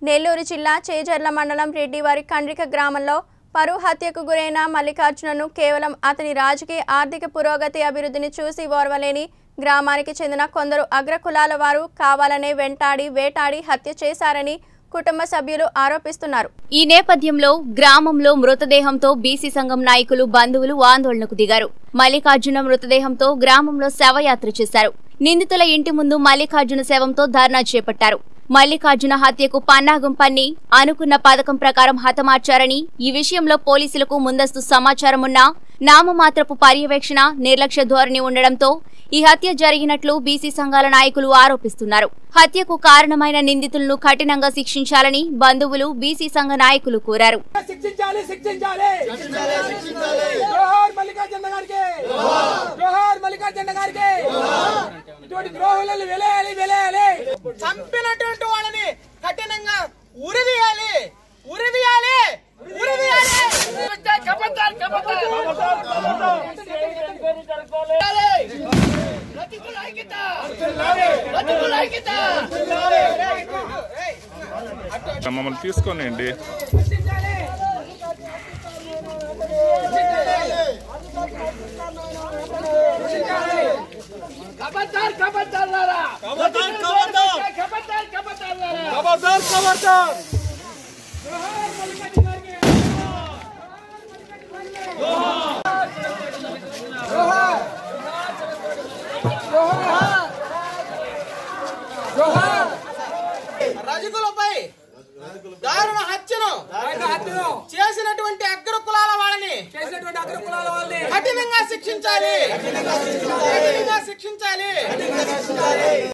నెల్లూరు జిల్లా చేజర్ల మండలం రెడ్డివారి కండ్రిక గ్రామంలో పరువు హత్యకు గురైన మల్లికార్జునను కేవలం అతని రాజకీయ ఆర్థిక పురోగతి అభివృద్ధిని చూసి ఓర్వలేని గ్రామానికి చెందిన కొందరు అగ్రకులాల వారు కావాలనే వెంటాడి వేటాడి హత్య చేశారని కుటుంబ సభ్యులు ఆరోపిస్తున్నారు ఈ నేపథ్యంలో గ్రామంలో మృతదేహంతో బీసీ సంఘం నాయకులు బంధువులు ఆందోళనకు దిగారు మల్లికార్జున మృతదేహంతో గ్రామంలో శవయాత్ర చేశారు నిందితుల ఇంటి ముందు మల్లికార్జున శవంతో ధర్నా చేపట్టారు మల్లికార్జున హత్యకు పన్నాగం పన్ని అనుకున్న పథకం ప్రకారం హతమార్చారని ఈ విషయంలో పోలీసులకు ముందస్తు సమాచారం ఉన్నా నామమాత్రపు పర్యవేక్షణ నిర్లక్ష్య ధోరణి ఉండడంతో ఈ హత్య జరిగినట్లు బీసీ సంఘాల నాయకులు ఆరోపిస్తున్నారు హత్యకు కారణమైన నిందితులను కఠినంగా శిక్షించాలని బంధువులు బీసీ సంఘ నాయకులు కోరారు శిక్షించాలి శిక్షించాలి జోహార్ మల్లికార్జున గారికి జోహార్ మల్లికార్జున గారికి ఇటువంటి ద్రోహులను వెలేయాలి వెలేయాలి చంపినటువంటి వాళ్ళని కఠినంగా ఉరిదీయాలి ఉరిదీయాలి ఉరిదీయాలి కపతాలు కపతాలు రతికుల ఐక్యత రతికుల ఐక్యత మమ్మల్ని తీసుకోనండి ఖబర్దార్ ఖబర్దార్ లారా ఖబర్దార్ ఖబర్దార్ ఖబర్దార్ ఖబర్దార్ లారా ఖబర్దార్ ఖబర్దార్ రజకులపై దారుణ హత్యను చేసినటువంటి అగ్ర కులాల వాళ్ళని చేసినటువంటి అగ్ర కులాల వాళ్ళని కఠినంగా శిక్షించాలి కఠినంగా శిక్షించాలి